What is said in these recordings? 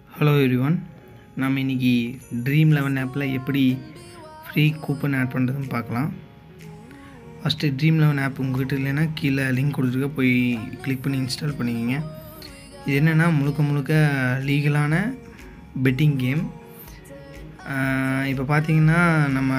hello everyone நம்ம இன்றைக்கி dream eleven ஆப்பில் எப்படி ஃப்ரீ கூப்பன் ஆட் பண்ணுறதுன்னு பார்க்கலாம் ஃபஸ்ட்டு ட்ரீம் லெவன் ஆப் உங்கள்கிட்ட இல்லைன்னா கீழே லிங்க் கொடுத்துருக்க போய் கிளிக் பண்ணி இன்ஸ்டால் பண்ணிக்கோங்க இது என்னென்னா முழுக்க முழுக்க லீகலான பெட்டிங் கேம் இப்போ பார்த்தீங்கன்னா நம்ம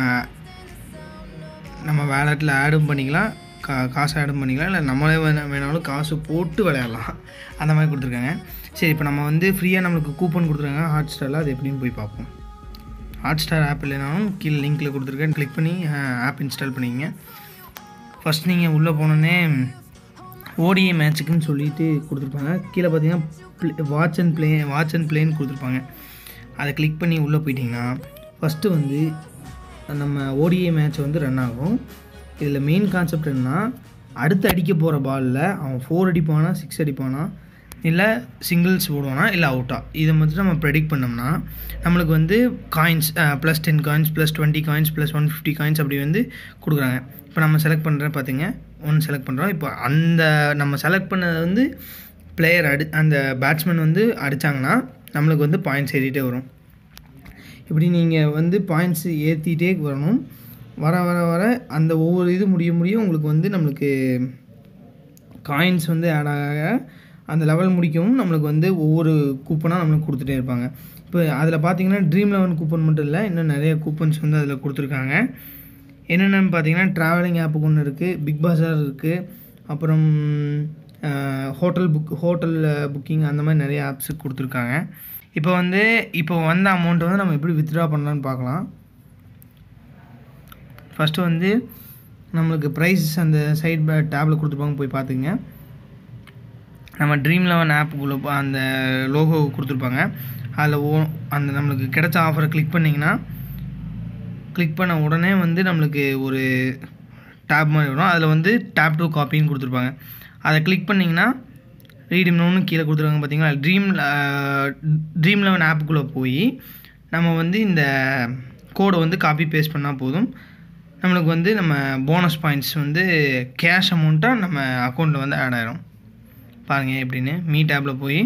நம்ம வேலட்டில் ஆடும் பண்ணிக்கலாம் கா காசு ஆடும் பண்ணிக்கலாம் இல்லை நம்மளே வேணா வேணாலும் காசு போட்டு விளையாடலாம் அந்த மாதிரி கொடுத்துருக்காங்க சரி இப்போ நம்ம வந்து ஃப்ரீயாக நம்மளுக்கு கூப்பன் கொடுத்துருக்காங்க ஹாட் ஸ்டாரில் அது எப்படின்னு போய் பார்ப்போம் ஹாட் ஸ்டார் ஆப் இல்லைனாலும் கீழே லிங்க்கில் கொடுத்துருக்கேன் கிளிக் பண்ணி ஆப் இன்ஸ்டால் பண்ணிக்கங்க ஃபஸ்ட் நீங்கள் உள்ளே போனோடனே ஓடிஏ மேட்ச்சுக்குன்னு சொல்லிட்டு கொடுத்துருப்பாங்க கீழே பார்த்தீங்கன்னா watch and play watch and ப்ளேன்னு கொடுத்துருப்பாங்க அதை கிளிக் பண்ணி உள்ளே போயிட்டிங்கன்னா ஃபஸ்ட்டு வந்து நம்ம ஓடிஏ மேட்ச் வந்து ரன் ஆகும் இதில் மெயின் கான்செப்ட் என்னன்னா அடுத்து அடிக்க போகிற பாலில் அவன் ஃபோர் அடிப்பானா சிக்ஸ் அடிப்பானா இல்லை சிங்கிள்ஸ் போடுவானா இல்லை அவுட்டா இதை மட்டும் நம்ம ப்ரெடிக்ட் பண்ணோம்னா நம்மளுக்கு வந்து coins plus ten coins plus twenty coins plus one fifty coins அப்படி வந்து கொடுக்குறாங்க இப்போ நம்ம செலக்ட் பண்ணுறேன் பார்த்திங்க ஒன் செலக்ட் பண்ணுறோம் இப்போ அந்த நம்ம செலக்ட் பண்ணது வந்து பிளேயர் அடி அந்த பேட்ஸ்மேன் வந்து அடித்தாங்கன்னா நம்மளுக்கு வந்து பாயிண்ட்ஸ் ஏறிட்டே வரும் இப்படி நீங்கள் வந்து பாயிண்ட்ஸ் ஏற்றிட்டே வரணும் வர வர வர அந்த ஒவ்வொரு இது முடிய முடிய உங்களுக்கு வந்து நம்மளுக்கு காயின்ஸ் வந்து ஆட் ஆக அந்த லெவல் முடிக்கவும் நம்மளுக்கு வந்து ஒவ்வொரு கூப்பனாக நம்மளுக்கு கொடுத்துட்டே இருப்பாங்க இப்போ அதில் பார்த்தீங்கன்னா ட்ரீம் லெவன் கூப்பன் மட்டும் இல்லை இன்னும் நிறைய கூப்பன்ஸ் வந்து அதில் கொடுத்துருக்காங்க என்னென்னு பார்த்தீங்கன்னா ட்ராவலிங் ஆப்புக்கு ஒன்று இருக்குது பிக் பாஸார் இருக்குது அப்புறம் ஹோட்டல் புக் ஹோட்டல் புக்கிங் அந்த மாதிரி நிறைய ஆப்ஸு கொடுத்துருக்காங்க இப்போ வந்து இப்போ வந்த அமௌண்ட்டை வந்து நம்ம எப்படி வித்ட்ரா பண்ணலான்னு பார்க்கலாம் ஃபஸ்ட்டு வந்து நம்மளுக்கு ப்ரைஸ் அந்த சைட் டேப்பில் கொடுத்துருப்பாங்க போய் பார்த்துங்க நம்ம ட்ரீம் லெவன் ஆப்புக்குள்ளே அந்த லோகோ கொடுத்துருப்பாங்க அதில் ஓ அந்த நம்மளுக்கு கிடைச்ச ஆஃபரை கிளிக் பண்ணிங்கன்னா கிளிக் பண்ண உடனே வந்து நம்மளுக்கு ஒரு டேப் மாதிரி வரும் அதில் வந்து டேப் டூ காப்பின்னு கொடுத்துருப்பாங்க அதை கிளிக் பண்ணிங்கன்னா ரீடிம் நோன்னு கீழே கொடுத்துருக்காங்க பார்த்தீங்களா ட்ரீம் ட்ரீம் லெவன் ஆப்புக்குள்ளே போய் நம்ம வந்து இந்த கோடை வந்து காப்பி பேஸ்ட் பண்ணால் போதும் நம்மளுக்கு வந்து நம்ம போனஸ் பாயிண்ட்ஸ் வந்து கேஷ் அமௌண்ட்டாக நம்ம அக்கௌண்ட்டில் வந்து ஆட் ஆயிரும் பாருங்கள் எப்படின்னு மீ டேப்பில் போய்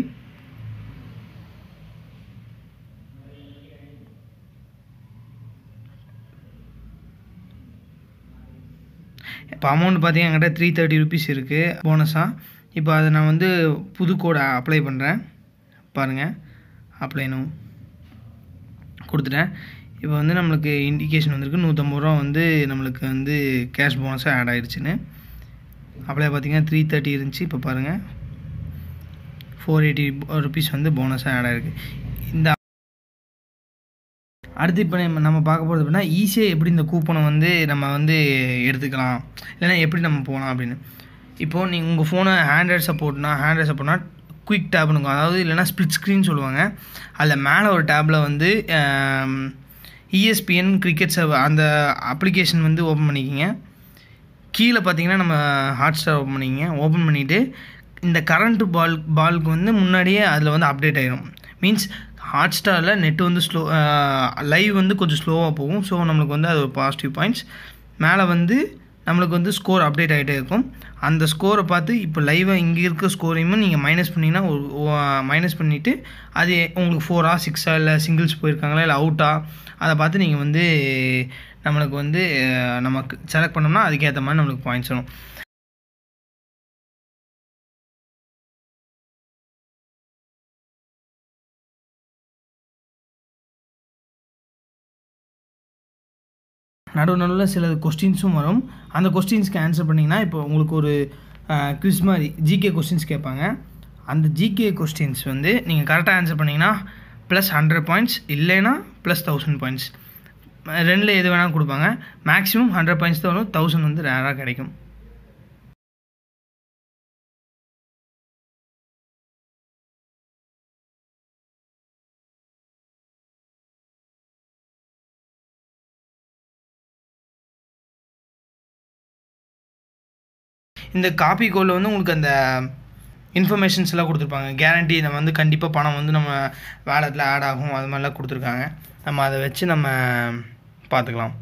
இப்போ அமௌண்ட் பார்த்தீங்கன்னா என்கிட்ட த்ரீ தேர்ட்டி ருபீஸ் இருக்குது போனஸாக இப்போ அதை நான் வந்து புது கோடை அப்ளை பண்ணுறேன் பாருங்கள் அப்ளைனும் கொடுத்துட்டேன் இப்போ வந்து நம்மளுக்கு இண்டிகேஷன் வந்திருக்கு நூற்றம்பது ரூபா வந்து நம்மளுக்கு வந்து கேஷ் போனஸாக ஆட் ஆகிடுச்சின்னு அப்ளை பார்த்தீங்கன்னா த்ரீ தேர்ட்டி இருந்துச்சு இப்போ பாருங்கள் ஃபோர் எயிட்டி ருபீஸ் வந்து போனஸாக ஆட் ஆகிருக்கு இந்த அடுத்து இப்போ நம்ம நம்ம பார்க்க போகிறது அப்படின்னா ஈஸியாக எப்படி இந்த கூப்பனை வந்து நம்ம வந்து எடுத்துக்கலாம் இல்லைன்னா எப்படி நம்ம போகலாம் அப்படின்னு இப்போது நீங்கள் உங்கள் ஃபோனை ஹேண்ட்ரைட் சப்போர்ட்னா ஹேண்ட்ரைட் சப்போர்ட்னா குயிக் டேப்னு இருக்கும் அதாவது இல்லைனா ஸ்ப்ளிட் ஸ்க்ரீன் சொல்லுவாங்க அதில் மேலே ஒரு டேப்பில் வந்து இஎஸ்பிஎன் கிரிக்கெட் சர்வர் அந்த அப்ளிகேஷன் வந்து ஓப்பன் பண்ணிக்கிங்க கீழே பார்த்தீங்கன்னா நம்ம ஹாட் ஸ்டார் ஓப்பன் பண்ணிக்கிங்க ஓப்பன் பண்ணிவிட்டு இந்த கரண்ட்டு பால் பாலுக்கு வந்து முன்னாடியே அதில் வந்து அப்டேட் ஆகிடும் மீன்ஸ் ஹாட் ஸ்டாரில் நெட்டு வந்து ஸ்லோ லைவ் வந்து கொஞ்சம் ஸ்லோவாக போகும் ஸோ நம்மளுக்கு வந்து அது ஒரு பாசிட்டிவ் பாயிண்ட்ஸ் மேலே வந்து நம்மளுக்கு வந்து ஸ்கோர் அப்டேட் ஆகிட்டே இருக்கும் அந்த ஸ்கோரை பார்த்து இப்போ லைவாக இங்கே இருக்க ஸ்கோரையும் நீங்கள் மைனஸ் பண்ணிங்கன்னா மைனஸ் பண்ணிவிட்டு அது உங்களுக்கு ஃபோரா சிக்ஸா இல்லை சிங்கிள்ஸ் போயிருக்காங்களா இல்லை அவுட்டா அதை பார்த்து நீங்கள் வந்து நம்மளுக்கு வந்து நமக்கு செலக்ட் பண்ணோம்னா அதுக்கேற்ற மாதிரி நம்மளுக்கு பாயிண்ட்ஸ் வரும் நடுவு நடுவில் சில கொஸ்டின்ஸும் வரும் அந்த கொஸ்டின்ஸ்க்கு ஆன்சர் பண்ணிங்கன்னா இப்போ உங்களுக்கு ஒரு குவிஸ் மாதிரி ஜிகே கொஸ்டின்ஸ் கேட்பாங்க அந்த ஜிகே கொஸ்டின்ஸ் வந்து நீங்கள் கரெக்டாக ஆன்சர் பண்ணிங்கன்னா ப்ளஸ் ஹண்ட்ரட் பாயிண்ட்ஸ் இல்லைன்னா ப்ளஸ் தௌசண்ட் பாயிண்ட்ஸ் ரெண்டில் எது வேணாலும் கொடுப்பாங்க மேக்ஸிமம் ஹண்ட்ரட் பாயிண்ட்ஸ் தான் வரும் தௌசண்ட் வந்து ரேராக கிடைக்கும் இந்த காப்பி கோடில் வந்து உங்களுக்கு அந்த இன்ஃபர்மேஷன்ஸ் எல்லாம் கொடுத்துருப்பாங்க கேரண்டி நம்ம வந்து கண்டிப்பாக பணம் வந்து நம்ம வேலட்டில் ஆட் ஆகும் அது மாதிரிலாம் கொடுத்துருக்காங்க நம்ம அதை வச்சு நம்ம பார்த்துக்கலாம்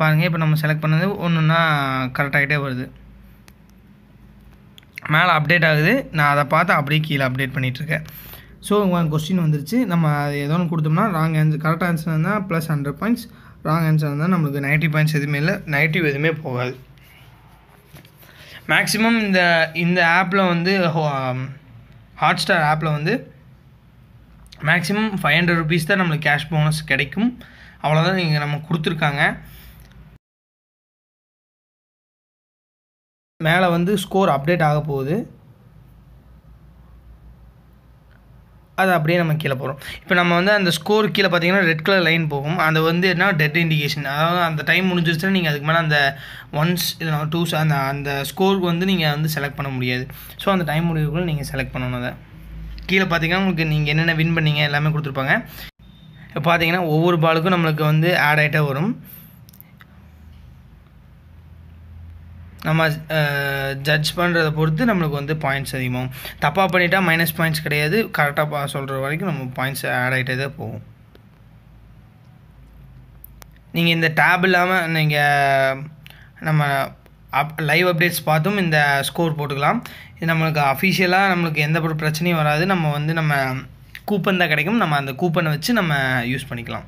பாருங்கள் இப்போ நம்ம செலக்ட் பண்ணது ஒன்றுன்னா கரெக்டாகிட்டே வருது மேலே அப்டேட் ஆகுது நான் அதை பார்த்து அப்படியே கீழே அப்டேட் பண்ணிகிட்ருக்கேன் ஸோ உங்கள் கொஸ்டின் வந்துருச்சு நம்ம அது ஏதோ ஒன்று கொடுத்தோம்னா ராங் ஆன்சர் கரெக்ட் ஆன்சர் இருந்தால் plus hundred points wrong answer இருந்தால் நம்மளுக்கு நைன்ட்டி பாயிண்ட்ஸ் எதுவுமே இல்லை நெகட்டிவ் எதுவுமே போகாது மேக்ஸிமம் இந்த இந்த ஆப்பில் வந்து ஹாட் ஸ்டார் ஆப்பில் வந்து மேக்ஸிமம் ஃபைவ் ஹண்ட்ரட் ருபீஸ் தான் நம்மளுக்கு கேஷ் போனஸ் கிடைக்கும் அவ்வளோதான் நீங்கள் நம்ம கொடுத்துருக்காங்க மேலே வந்து ஸ்கோர் அப்டேட் ஆக போகுது அது அப்படியே நம்ம கீழே போகிறோம் இப்போ நம்ம வந்து அந்த ஸ்கோர் கீழே பார்த்தீங்கன்னா ரெட் கலர் லைன் போகும் அது வந்து என்ன டெட் இண்டிகேஷன் அதாவது அந்த டைம் முடிஞ்சிருச்சுன்னா நீங்கள் அதுக்கு மேலே அந்த ஒன்ஸ் இல்லை டூஸ் அந்த அந்த ஸ்கோருக்கு வந்து நீங்கள் வந்து செலக்ட் பண்ண முடியாது ஸோ அந்த டைம் முடிவுக்குள்ள நீங்கள் செலக்ட் பண்ணணும் அதை கீழே பார்த்தீங்கன்னா உங்களுக்கு நீங்கள் என்னென்ன வின் பண்ணீங்க எல்லாமே கொடுத்துருப்பாங்க இப்போ பார்த்தீங்கன்னா ஒவ்வொரு பாலுக்கும் நம்மளுக்கு வந்து ஆட் ஆகிட்டே வரும் நம்ம ஜட்ஜ் பண்ணுறத பொறுத்து நம்மளுக்கு வந்து பாயிண்ட்ஸ் அதிகமாகும் தப்பாக பண்ணிட்டா மைனஸ் பாயிண்ட்ஸ் கிடையாது கரெக்டாக சொல்கிற வரைக்கும் நம்ம பாயிண்ட்ஸ் ஆட் ஆகிட்டே தான் போகும் நீங்கள் இந்த டேப் இல்லாமல் நீங்கள் நம்ம அப் லைவ் அப்டேட்ஸ் பார்த்தும் இந்த ஸ்கோர் போட்டுக்கலாம் இது நம்மளுக்கு அஃபிஷியலாக நம்மளுக்கு எந்த ஒரு பிரச்சனையும் வராது நம்ம வந்து நம்ம கூப்பன் தான் கிடைக்கும் நம்ம அந்த கூப்பனை வச்சு நம்ம யூஸ் பண்ணிக்கலாம்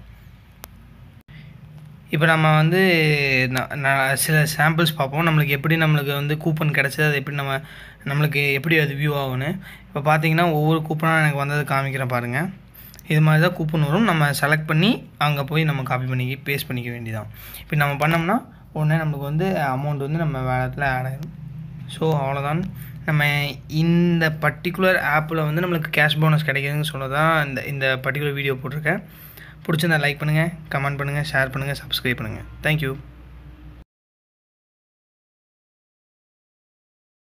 இப்போ நம்ம வந்து சில சாம்பிள்ஸ் பார்ப்போம் நம்மளுக்கு எப்படி நம்மளுக்கு வந்து கூப்பன் கிடச்சது அது எப்படி நம்ம நம்மளுக்கு எப்படி அது வியூ ஆகும்னு இப்போ பார்த்தீங்கன்னா ஒவ்வொரு கூப்பனாக எனக்கு வந்தது காமிக்கிறேன் பாருங்கள் இது மாதிரி தான் கூப்பன் வரும் நம்ம செலக்ட் பண்ணி அங்கே போய் நம்ம காப்பி பண்ணி பேஸ்ட் பண்ணிக்க வேண்டியதான் இப்போ நம்ம பண்ணோம்னா உடனே நம்மளுக்கு வந்து அமௌண்ட் வந்து நம்ம வேலத்தில் ஆட் ஆகிடும் ஸோ அவ்வளோதான் நம்ம இந்த பர்டிகுலர் ஆப்பில் வந்து நம்மளுக்கு கேஷ் போனஸ் கிடைக்குதுன்னு சொல்ல தான் இந்த இந்த பர்டிகுலர் வீடியோ போட்டிருக்கேன் பிடிச்சிருந்தா லைக் பண்ணுங்கள் கமெண்ட் பண்ணுங்கள் ஷேர் பண்ணுங்கள் சப்ஸ்கிரைப் பண்ணுங்கள் தேங்க்யூ